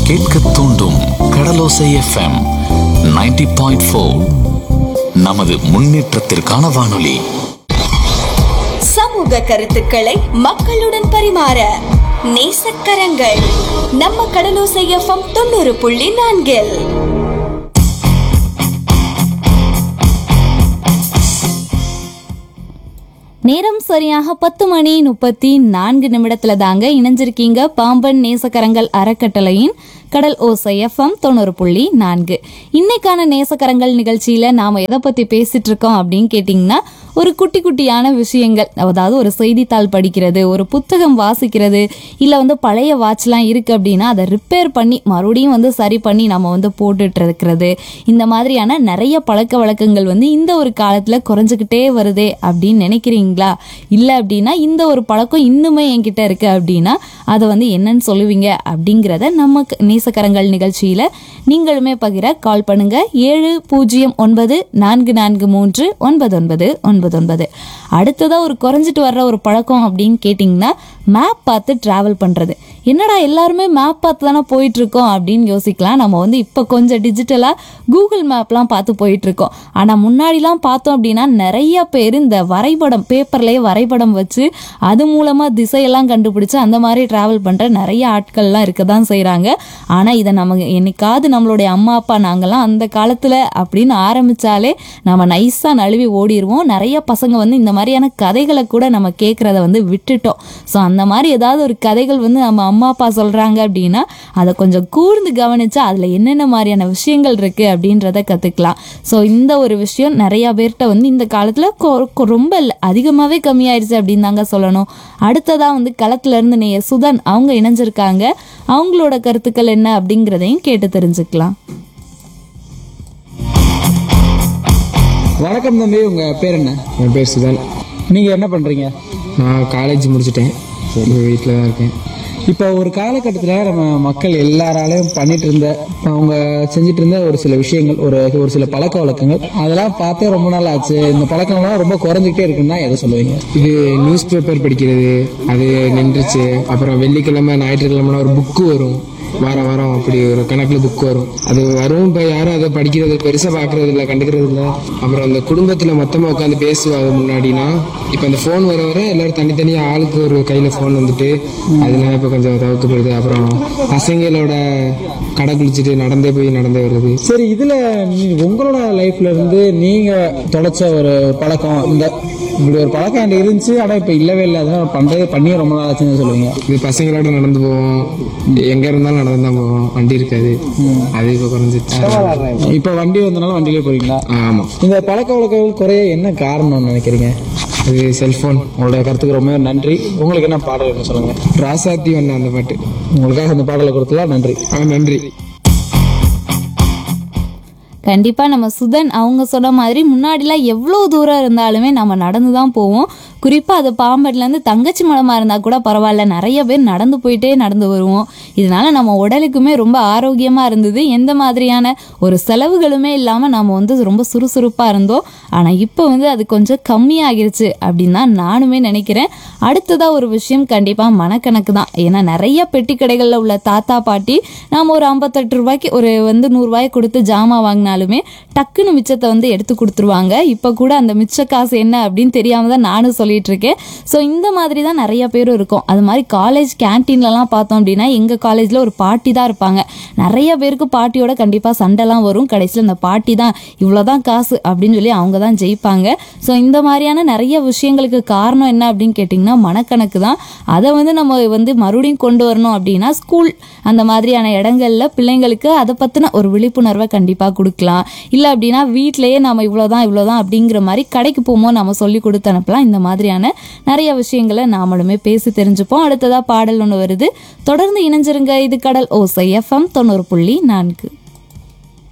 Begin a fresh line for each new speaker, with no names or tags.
கேட்க தூண்டும் கடலோசை FM 90.4 point four நமது முன்னேற்றத்திற்கான வானொலி
சமூக கருத்துக்களை மக்களுடன் பரிமாற நேசக்கரங்கள் நம்ம கடலோசை எஃப்எம் தொண்ணூறு புள்ளி நான்கில்
நேரம் சரியாக பத்து மணி முப்பத்தி நான்கு நிமிடத்துல தாங்க இணைஞ்சிருக்கீங்க பாம்பன் நேசக்கரங்கள் அறக்கட்டளையின் கடல் ஓசை எஃப்எம் தொண்ணூறு புள்ளி நான்கு இன்னைக்கான நேசக்கரங்கள் நிகழ்ச்சியில நாம எதை பத்தி பேசிட்டு இருக்கோம் அப்படின்னு கேட்டிங்கன்னா ஒரு குட்டி குட்டியான விஷயங்கள் அதாவது ஒரு செய்தித்தாள் படிக்கிறது ஒரு புத்தகம் வாசிக்கிறது இல்லை வந்து பழைய வாட்ச்லாம் இருக்கு அப்படின்னா அதை ரிப்பேர் பண்ணி மறுபடியும் வந்து சரி பண்ணி நம்ம வந்து போட்டுட்டு இருக்கிறது இந்த மாதிரியான நிறைய பழக்க வழக்கங்கள் வந்து இந்த ஒரு காலத்துல குறைஞ்சிக்கிட்டே வருதே அப்படின்னு நினைக்கிறீங்களா இல்லை அப்படின்னா இந்த ஒரு பழக்கம் இன்னுமே என்கிட்ட இருக்கு அப்படின்னா அதை வந்து என்னன்னு சொல்லுவீங்க அப்படிங்கிறத நம்ம க- நேசக்கரங்கள் நிகழ்ச்சியில நீங்களுமே பகிர கால் பண்ணுங்க ஏழு பூஜ்ஜியம் ஒன்பது நான்கு நான்கு மூன்று ஒன்பது ஒன்பது ஒன்பது ஒன்பது அடுத்ததா ஒரு குறைஞ்சிட்டு வர்ற ஒரு பழக்கம் அப்படின்னு கேட்டிங்கன்னா மேப் பார்த்து டிராவல் பண்றது என்னடா எல்லாருமே மேப் பார்த்து தானே போயிட்டு இருக்கோம் அப்படின்னு யோசிக்கலாம் நம்ம வந்து இப்போ கொஞ்சம் டிஜிட்டலாக கூகுள் மேப்லாம் பார்த்து போயிட்டு இருக்கோம் ஆனால் முன்னாடிலாம் பார்த்தோம் அப்படின்னா நிறைய பேர் இந்த வரைபடம் பேப்பர்லேயே வரைபடம் வச்சு அது மூலமாக திசையெல்லாம் கண்டுபிடிச்சு அந்த மாதிரி டிராவல் பண்ணுற நிறைய ஆட்கள்லாம் இருக்க தான் செய்கிறாங்க ஆனால் இதை நம்ம என்னைக்காவது நம்மளுடைய அம்மா அப்பா நாங்கள்லாம் அந்த காலத்தில் அப்படின்னு ஆரம்பித்தாலே நம்ம நைஸாக நழுவி ஓடிடுவோம் நிறைய பசங்க வந்து இந்த மாதிரியான கதைகளை கூட நம்ம கேட்குறத வந்து விட்டுட்டோம் ஸோ அந்த மாதிரி ஏதாவது ஒரு கதைகள் வந்து நம்ம அம்மா அப்பா சொல்கிறாங்க அப்படின்னா அதை கொஞ்சம் கூர்ந்து கவனிச்சா அதில் என்னென்ன மாதிரியான விஷயங்கள் இருக்குது அப்படின்றத கற்றுக்கலாம் ஸோ இந்த ஒரு விஷயம் நிறையா பேர்கிட்ட வந்து இந்த காலத்தில் ரொம்ப இல்ல, அதிகமாகவே கம்மியாயிருச்சு அப்படின்னு தாங்க சொல்லணும் அடுத்ததாக வந்து களத்துலேருந்து நேயர் சுதன் அவங்க இணைஞ்சிருக்காங்க அவங்களோட கருத்துக்கள் என்ன அப்படிங்கிறதையும் கேட்டு தெரிஞ்சுக்கலாம்
வணக்கம் தம்பி உங்க பேர் என்ன
என் பேர் சுதன்
நீங்க என்ன பண்றீங்க
நான் காலேஜ் முடிச்சிட்டேன் வீட்டில் தான் இருக்கேன்
இப்போ ஒரு காலகட்டத்தில் நம்ம மக்கள் எல்லாராலையும் பண்ணிட்டு இருந்த அவங்க செஞ்சுட்டு இருந்த ஒரு சில விஷயங்கள் ஒரு ஒரு சில பழக்க வழக்கங்கள் அதெல்லாம் பார்த்தே ரொம்ப நாள் ஆச்சு இந்த பழக்கங்கள்லாம் ரொம்ப குறைஞ்சிக்கிட்டே இருக்குன்னா எதை சொல்லுவீங்க
இது நியூஸ் பேப்பர் படிக்கிறது அது நின்றுச்சு அப்புறம் வெள்ளிக்கிழமை ஞாயிற்றுக்கிழமை ஒரு புக்கு வரும் வாரம் வாரம் அப்படி ஒரு கணக்கில் புக் வரும் அது வரும் இப்போ யாரும் அதை படிக்கிறது பெருசாக பார்க்கறது இல்லை கண்டுக்கிறது இல்லை அப்புறம் அந்த குடும்பத்தில் மொத்தமாக உட்காந்து பேசுவாங்க முன்னாடினா இப்போ அந்த ஃபோன் வர வர எல்லாரும் தனித்தனியாக ஆளுக்கு ஒரு கையில் ஃபோன் வந்துட்டு அதெல்லாம் இப்போ கொஞ்சம் தவிர்க்கப்படுது அப்புறம் பசங்களோட கடை குளிச்சுட்டு நடந்தே போய் நடந்தே வருது
சரி இதுல நீ- உங்களோட லைஃப்ல இருந்து நீங்க தொலைச்ச ஒரு பழக்கம் இந்த இப்படி ஒரு பழக்கம் என்கிட்ட இருந்துச்சு ஆனா இப்ப இல்லவே இல்லை அதனால பண்றதே பண்ணியே ரொம்ப நாள் ஆச்சுன்னு சொல்லுவீங்க
இது பசங்களோட நடந்து போவோம் எங்க இருந்தாலும் நடந்து தான் போவோம் வண்டி இருக்காது அது இப்போ குறைஞ்சிட்டு
இப்ப வண்டி வந்தனால வண்டியிலே போறீங்களா
ஆமா
இந்த பழக்க வழக்கங்கள் குறைய என்ன காரணம்னு நினைக்கிறீங்க
அது செல்போன்
உங்களுடைய கருத்துக்கு ரொம்ப நன்றி உங்களுக்கு என்ன பாடல் வேணும் சொல்லுங்க
ராசாத்தி வந்த அந்த பாட்டு
உங்களுக்காக இந்த பாடலை கொடுத்தலாம் நன்றி
ஆ நன்றி
கண்டிப்பாக நம்ம சுதன் அவங்க சொன்ன மாதிரி முன்னாடிலாம் எவ்வளோ தூரம் இருந்தாலுமே நம்ம நடந்து தான் போவோம் குறிப்பாக அது பாம்பன்லேருந்து தங்கச்சி மலமாக இருந்தால் கூட பரவாயில்ல நிறைய பேர் நடந்து போயிட்டே நடந்து வருவோம் இதனால நம்ம உடலுக்குமே ரொம்ப ஆரோக்கியமாக இருந்தது எந்த மாதிரியான ஒரு செலவுகளுமே இல்லாமல் நம்ம வந்து ரொம்ப சுறுசுறுப்பாக இருந்தோம் ஆனால் இப்போ வந்து அது கொஞ்சம் கம்மியாகிருச்சு அப்படின்னு தான் நானுமே நினைக்கிறேன் அடுத்ததாக ஒரு விஷயம் கண்டிப்பாக மனக்கணக்கு தான் ஏன்னா நிறைய பெட்டி கடைகளில் உள்ள தாத்தா பாட்டி நாம் ஒரு ஐம்பத்தெட்டு ரூபாய்க்கு ஒரு வந்து நூறுரூவாய் கொடுத்து ஜாமான் வாங்கினாலுமே டக்குன்னு மிச்சத்தை வந்து எடுத்து கொடுத்துருவாங்க இப்போ கூட அந்த மிச்ச காசு என்ன அப்படின்னு தெரியாம தான் நானும் சொல்லிட்டு இருக்கேன் ஸோ இந்த மாதிரி தான் நிறைய பேரும் இருக்கும் அது மாதிரி காலேஜ் கேன்டீன்லலாம் பார்த்தோம் அப்படின்னா எங்கள் காலேஜில் ஒரு பாட்டி தான் இருப்பாங்க நிறைய பேருக்கு பாட்டியோட கண்டிப்பாக சண்டைலாம் வரும் கடைசியில் அந்த பாட்டி தான் இவ்வளோதான் காசு அப்படின்னு சொல்லி அவங்க தான் ஜெயிப்பாங்க ஸோ இந்த மாதிரியான நிறைய விஷயங்களுக்கு காரணம் என்ன அப்படின்னு கேட்டிங்கன்னா மனக்கணக்கு தான் அதை வந்து நம்ம வந்து மறுபடியும் கொண்டு வரணும் அப்படின்னா ஸ்கூல் அந்த மாதிரியான இடங்கள்ல பிள்ளைங்களுக்கு அதை பற்றின ஒரு விழிப்புணர்வை கண்டிப்பாக கொடுக்கலாம் இல்லை அப்படின்னா வீட்டிலேயே நம்ம இவ்வளோதான் இவ்வளோதான் அப்படிங்கிற மாதிரி கடைக்கு போகும்போது நம்ம சொல்லி கொடுத்து அனுப்பலாம் இந்த மாதிரியான நிறைய விஷயங்களை நாமளுமே பேசி தெரிஞ்சுப்போம் அடுத்ததாக பாடல் ஒன்று வருது தொடர்ந்து இணைஞ்சிருங்க இது கடல் ஓசை எஃப்எம் தொண்ணூறு புள்ளி நான்கு